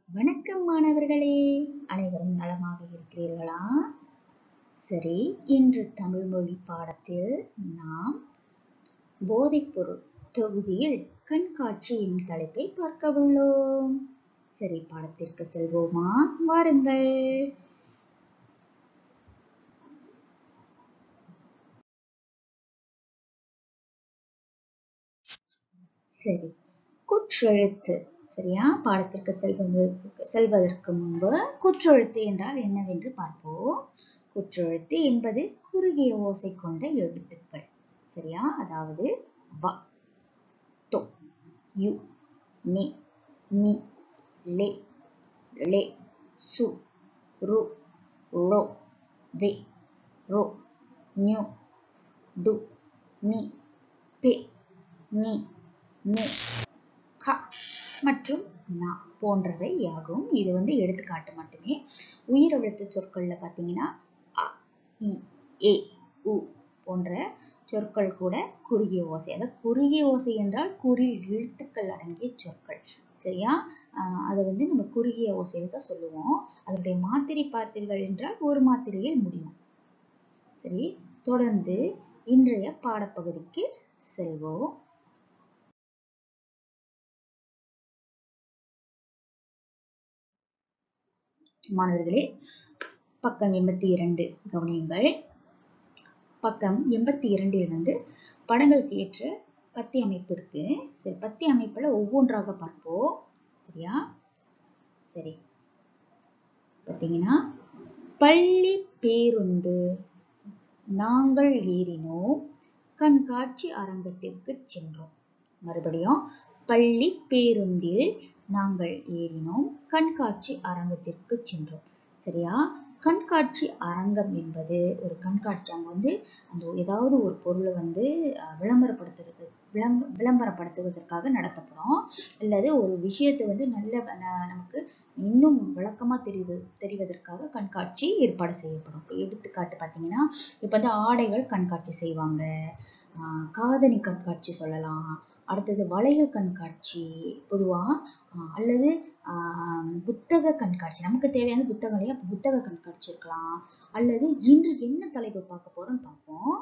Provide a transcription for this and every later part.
வணக்கம் மாணவர்களே அனைவரும் நலமாக இருக்கிறீர்களா சரி இன்று தமிழ் மொழி பாடத்தில் நாம் போதைப்பொருள் தொகுதியில் கண்காட்சி எனும் தலைப்பை பார்க்க உள்ளோம் சரி பாடத்திற்கு செல்வோமா வாருங்கள் சரி குற்றெழுத்து சரியா பாடத்திற்கு செல்வதற்கு செல்வதற்கு முன்பு குற்றெழுத்து என்றால் என்னவென்று பார்ப்போம் குற்றெழுத்து என்பது குறுகிய ஓசை கொண்ட எழுத்துக்கள் சரியா அதாவது வ தொ யு நி நி லே லே சு ரு ழோ வே ரோ ஞு டு நி பே நி நு க மற்றும் நா போன்றவை ஆகும் இது வந்து எடுத்துக்காட்டு மட்டுமே உயிரெழுத்து சொற்கள்ல பார்த்தீங்கன்னா அ இ ஏ உ போன்ற சொற்கள் கூட குறுகிய ஓசை அதாவது குறுகிய ஓசை என்றால் குறில் எழுத்துக்கள் அடங்கிய சொற்கள் சரியா ஆஹ் அதை வந்து நம்ம குறுகிய ஓசையில தான் சொல்லுவோம் அதனுடைய மாத்திரை பார்த்தீர்கள் என்றால் ஒரு மாத்திரையில் முடியும் சரி தொடர்ந்து இன்றைய பாடப்பகுதிக்கு செல்வோம் மாணவர்களே பக்கம் எண்பத்தி இரண்டு கவனியுங்கள் பக்கம் எண்பத்தி இரண்டில் வந்து படங்களுக்கு ஏற்ற பத்தி அமைப்பு இருக்கு சரி பத்தி அமைப்புல ஒவ்வொன்றாக பார்ப்போம் சரியா சரி பார்த்தீங்கன்னா பள்ளி பேருந்து நாங்கள் ஏறினோம் கண்காட்சி அரங்கத்திற்கு சென்றோம் மறுபடியும் பள்ளி பேருந்தில் நாங்கள் ஏறினோம் கண்காட்சி அரங்கத்திற்கு சென்றோம் சரியா கண்காட்சி அரங்கம் என்பது ஒரு கண்காட்சி அங்கே வந்து அந்த ஏதாவது ஒரு பொருளை வந்து அஹ், விளம்பரப்படுத்துறது விளம்ப விளம்பரப்படுத்துவதற்காக நடத்தப்படும் அல்லது ஒரு விஷயத்தை வந்து நல்ல ந- நமக்கு இன்னும் விளக்கமா தெரிவு தெரிவதற்காக கண்காட்சி ஏற்பாடு செய்யப்படும் இப்போ எடுத்துக்காட்டு பார்த்தீங்கன்னா இப்போ வந்து ஆடைகள் கண்காட்சி செய்வாங்க ஆஹ் காதணி கண்காட்சி சொல்லலாம் அடுத்தது வளையல் கண்காட்சி பொதுவா ஆஹ் அல்லது ஆஹ் புத்தக கண்காட்சி நமக்கு தேவையான புத்தகம் இல்லையா அப்ப புத்தக கண்காட்சி இருக்கலாம் அல்லது இன்று என்ன தலைப்பு பார்க்க போறோம்னு பார்ப்போம்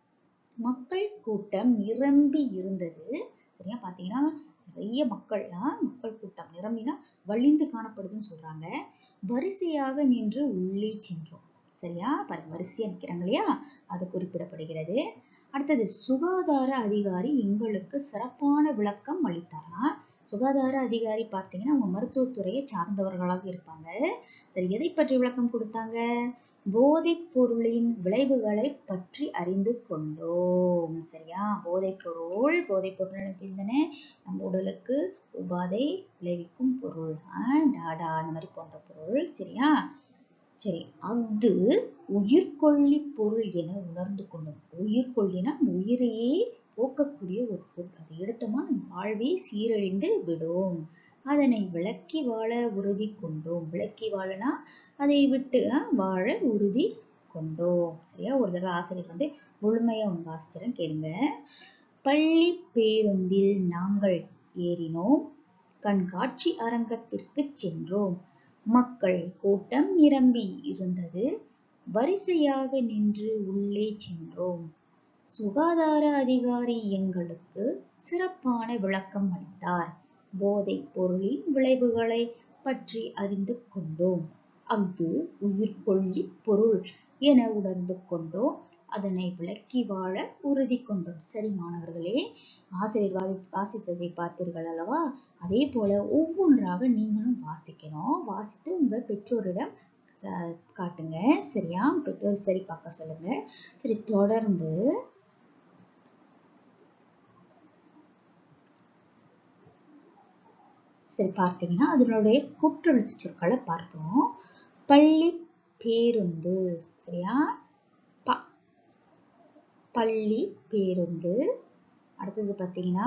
மக்கள் கூட்டம் நிரம்பி இருந்தது சரியா பார்த்தீங்கன்னா நிறைய மக்கள் ஆஹ் மக்கள் கூட்டம் நிரம்பினா வழிந்து காணப்படுதுன்னு சொல்றாங்க வரிசையாக நின்று உள்ளே சென்றோம் சரியா பாருங்க வரிசையா நிக்கிறாங்க இல்லையா அது குறிப்பிடப்படுகிறது அடுத்தது சுகாதார அதிகாரி எங்களுக்கு சிறப்பான விளக்கம் அளித்தாரா சுகாதார அதிகாரி பார்த்தீங்கன்னா அவங்க மருத்துவத்துறையை சார்ந்தவர்களாக இருப்பாங்க சரி எதை பற்றி விளக்கம் கொடுத்தாங்க போதைப் பொருளின் விளைவுகளை பற்றி அறிந்து கொண்டோம் சரியா போதைப் பொருள் போதைப் பொருள் தெரிந்தன நம்ம உடலுக்கு உபாதை விளைவிக்கும் பொருள் ஆஹ் டாடா அந்த மாதிரி போன்ற பொருள் சரியா சரி அது உயிர்கொல்லி பொருள் என உணர்ந்து கொண்டோம் உயிர்கொல்லினா உயிரையே போக்கக்கூடிய ஒரு பொருள் அதை எடுத்தோமா நம் வாழ்வே சீரழிந்து விடும் அதனை விளக்கி வாழ உறுதி கொண்டோம் விளக்கி வாழனா அதை விட்டு அஹ், வாழ உறுதி கொண்டோம் சரியா ஒரு தடவை ஆசிரியர் வந்து முழுமையா ஒன்று வாசிச்சிடறேன் கேளுங்க பள்ளி பேருந்தில் நாங்கள் ஏறினோம் கண்காட்சி அரங்கத்திற்கு சென்றோம் மக்கள் கூட்டம் நிரம்பி இருந்தது வரிசையாக நின்று உள்ளே சென்றோம் சுகாதார அதிகாரி எங்களுக்கு சிறப்பான விளக்கம் அளித்தார் போதைப் பொருளின் விளைவுகளை பற்றி அறிந்து கொண்டோம் அஃது உயிர்கொல்லி பொருள் என உணர்ந்து கொண்டோம் அதனை விளக்கி வாழ உறுதி கொண்டோம் சரி மாணவர்களே ஆசிரியர் வாசி வாசித்ததை பார்த்தீர்கள் அல்லவா அதே போல ஒவ்வொன்றாக நீங்களும் வாசிக்கணும் வாசித்து உங்க பெற்றோரிடம் ச- காட்டுங்க சரியா பெற்றோர் சரி பார்க்க சொல்லுங்க சரி தொடர்ந்து சரி பார்த்தீங்கன்னா அதனுடைய குற்றெழுத்து சொற்களை பார்ப்போம் பள்ளி பேருந்து சரியா ப பள்ளி பேருந்து அடுத்தது பார்த்தீங்கன்னா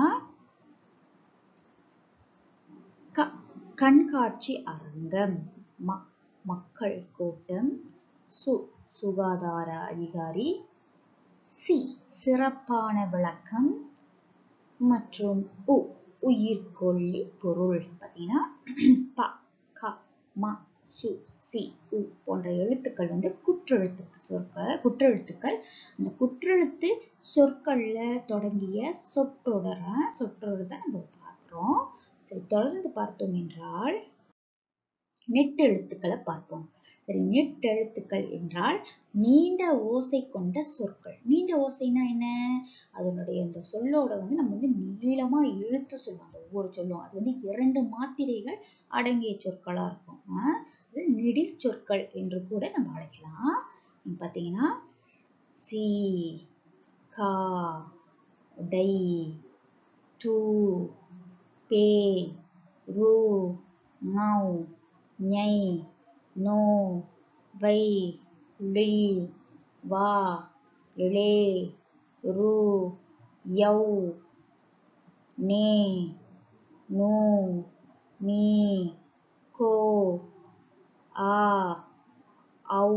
க கண்காட்சி அரங்கம் ம மக்கள் கூட்டம் சு சுகாதார அதிகாரி சி சிறப்பான விளக்கம் மற்றும் உ உயிர்கொல்லி பொருள் பார்த்தீங்கன்னா ப க ம சு சி உ போன்ற எழுத்துக்கள் வந்து குற்றெழுத்து சொற்கள் குற்றெழுத்துக்கள் அந்த குற்றெழுத்து சொற்கள்ல தொடங்கிய சொற்றொடர சொற்றொடர் தான் நம்ம பார்க்கிறோம் சரி தொடர்ந்து பார்த்தோம் என்றால் நெட்டெழுத்துக்களை பார்ப்போம் சரி நெட்டெழுத்துக்கள் என்றால் நீண்ட ஓசை கொண்ட சொற்கள் நீண்ட ஓசைனா என்ன அதனுடைய அந்த சொல்லோட வந்து நம்ம வந்து நீளமா இழுத்து சொல்லுவோம் அந்த ஒவ்வொரு சொல்லும் அது வந்து இரண்டு மாத்திரைகள் அடங்கிய சொற்களா இருக்கும் ஆஹ் அது நெடில் சொற்கள் என்று கூட நம்ம அழைக்கலாம் இங்க பாத்தீங்கன்னா சி கா டை து பே ரு ஞௌ ஞை நோ வை ழி வா ழே ரு யௌ நே நு மீ கோ ஆ ஔ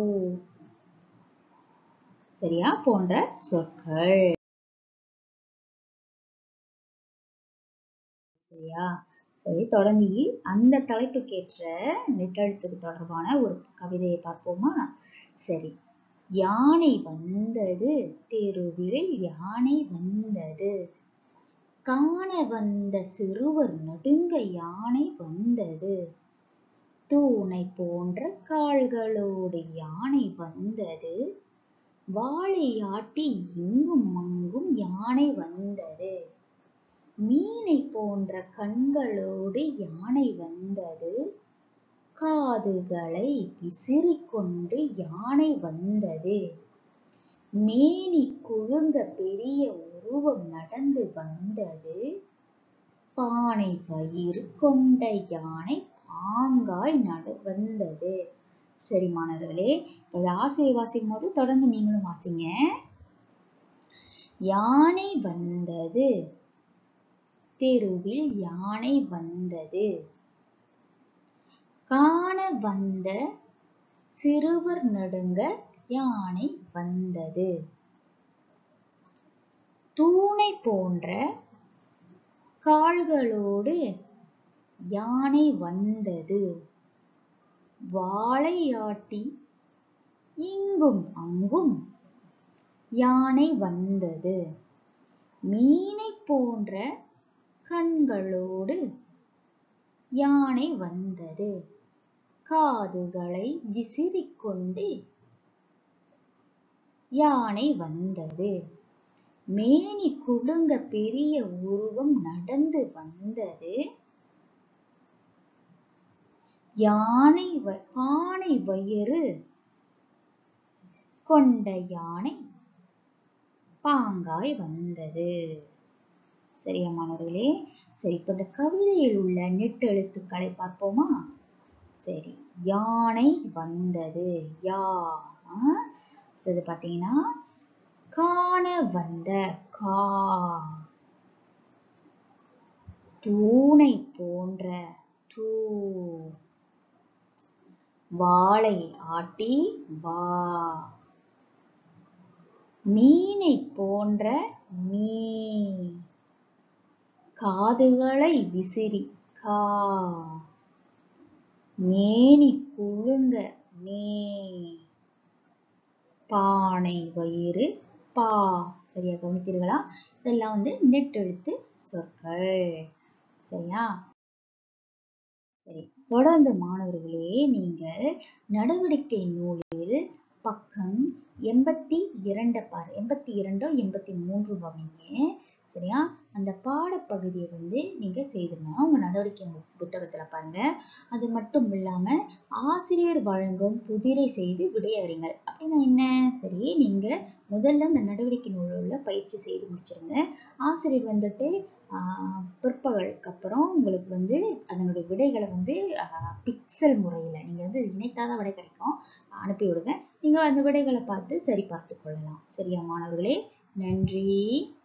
சரியா போன்ற சொற்கள் சரியா சரி தொடர்ந்து அந்த தலைப்புக்கேற்ற நெட்டெழுத்துக்கு தொடர்பான ஒரு கவிதையை பார்ப்போமா சரி யானை வந்தது தெருவில் யானை வந்தது காண வந்த சிறுவர் நடுங்க யானை வந்தது தூணை போன்ற கால்களோடு யானை வந்தது வாளை ஆட்டி இங்கும் அங்கும் யானை வந்தது மீனை போன்ற கண்களோடு யானை வந்தது காதுகளை விசிறிக்கொண்டு யானை வந்தது மேனி குழுங்க பெரிய உருவம் நடந்து வந்தது பானை வயிறு கொண்ட யானை பாங்காய் நடு வந்தது சரி மாணவர்களே இப்ப ஆசிரியர் வாசிக்கும் போது தொடர்ந்து நீங்களும் வாசிங்க யானை வந்தது தெருவில் யானை வந்தது காண வந்த சிறுவர் நடுங்க யானை வந்தது தூணை போன்ற கால்களோடு யானை வந்தது வாழையாட்டி இங்கும் அங்கும் யானை வந்தது மீனை போன்ற கண்களோடு யானை வந்தது காதுகளை விசிறிக்கொண்டு யானை வந்தது மேனி குலுங்க பெரிய உருவம் நடந்து வந்தது யானை வ- பானை வயிறு கொண்ட யானை பாங்காய் வந்தது சரியா மாணவர்களே சரி இப்ப இந்த கவிதையில் உள்ள நெட்டெழுத்துக்களை பார்ப்போமா சரி யானை வந்தது யா ஆ? அடுத்தது பாத்தீங்கன்னா காண வந்த கா தூணை போன்ற தூ வாளை ஆட்டி வா மீனை போன்ற மீ காதுகளை விசிறி கா மேனி குழுங்க மே பானை வயிறு பா சரியா கவனித்தீர்களா இதெல்லாம் வந்து நெட்டெழுத்து சொற்கள் சரியா சரி தொடர்ந்து மாணவர்களே நீங்கள் நடவடிக்கை நூலில் பக்கம் எண்பத்தி இரண்டை பாரு எண்பத்தி இரண்டோ எண்பத்தி மூன்று கவனிங்க சரியா அந்த பாடப்பகுதியை வந்து நீங்க செய்திடணும் உங்க நடவடிக்கை மு- புத்தகத்துல பாருங்க அது மட்டும் இல்லாம ஆசிரியர் வழங்கும் புதிரை செய்து விடையறிங்கள் அப்படின்னா என்ன சரி நீங்க முதல்ல அந்த நடவடிக்கை நூலில் உள்ள பயிற்சி செய்து முடிச்சிருங்க ஆசிரியர் வந்துட்டு ஆஹ், பிற்பகலுக்கு அப்புறம் உங்களுக்கு வந்து அதனுடைய விடைகளை வந்து பிக்சல் முறையில் நீங்கள் வந்து இணைத்தாத விடை கிடைக்கும் அனுப்பி விடுங்க நீங்கள் அந்த விடைகளை பார்த்து சரி பார்த்து கொள்ளலாம் சரியா மாணவர்களே நன்றி